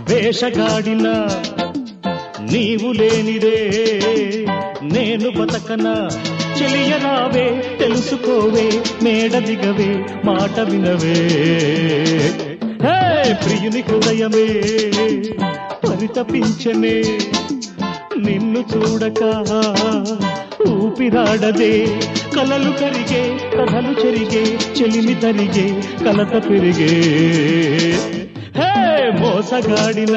వేషగాడిన నీవు లేనిదే నేను బతకనా చెలియరావే తెలుసుకోవే మేడ దిగవే మాట వినవే హే ప్రియుని హృదయమే పరితపించనే నిన్ను చూడక ఊపిరాడదే కలలు కరిగే కథలు చెరిగే చెలిమి తరిగే కలత పెరిగే హే మోసగాడిన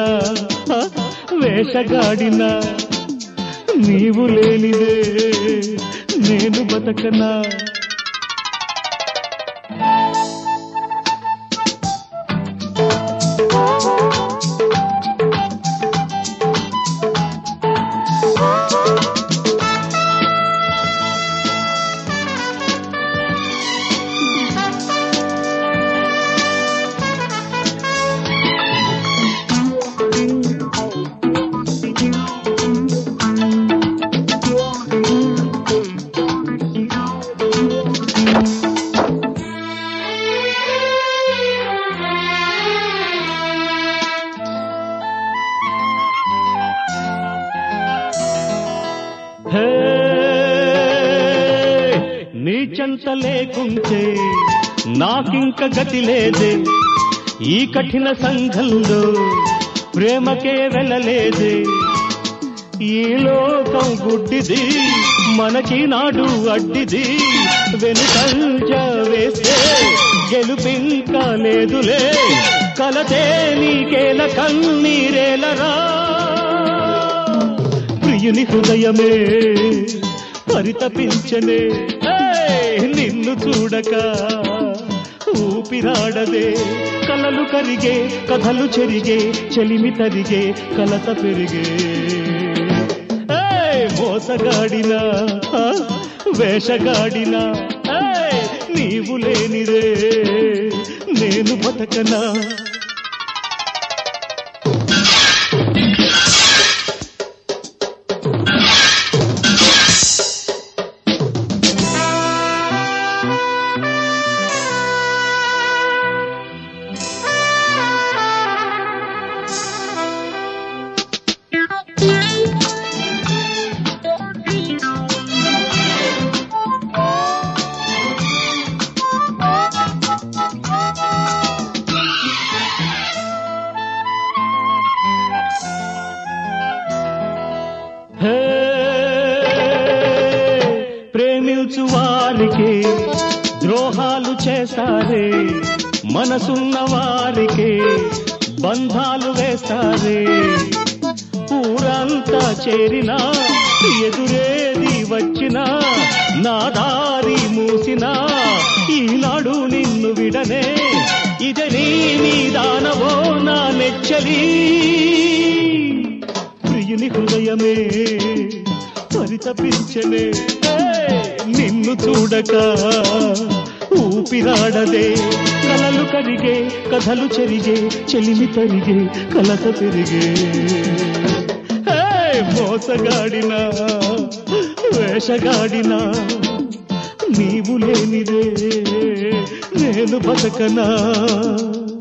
వేషగాడిన నీవు లేనిదే నేను బతకనా హే నీ చెంత లేకుంటే నాకింక గతి లేదే ఈ కఠిన సంఘంలో ప్రేమకే వెళ్ళలేదే ఈ లోకం గుడ్డిది మనకి నాడు అడ్డిది వెనుకంజ వేస్తే గెలుపింకా లేదులే కలతే నీకేల కన్నీరేలరా ప్రియుని హృదయమే పరితపించనే ఏయ్! నిన్ను చూడక ఊపిరాడదే కలలు కరిగే కథలు చెరిగే చెలిమి తరిగే కలత పెరిగే ఏయ్! మోసగాడినా ఆ, వేషగాడినా ఏయ్! నీవు లేనిదే నేను బతకనా హే ప్రేమించు వారికి ద్రోహాలు చేస్తారే మనసున్న వారికి బంధాలు వేస్తారే ఊరంతా చేరినా ఎదురేది వచ్చినా నా దారి మూసినా ఈనాడు నిన్ను విడనే ఇదే నీ దానవో నా నెచ్చలి ప్రియుని హృదయమే పరితపించనే ఏయ్! నిన్ను చూడక ఊపిరాడదే కలలు కరిగే కథలు చెరిగే చెలిమి తరిగే కలత పెరిగే ఏయ్! మోసగాడినా వేషగాడినా నీవు లేనిదే నేను బతకనా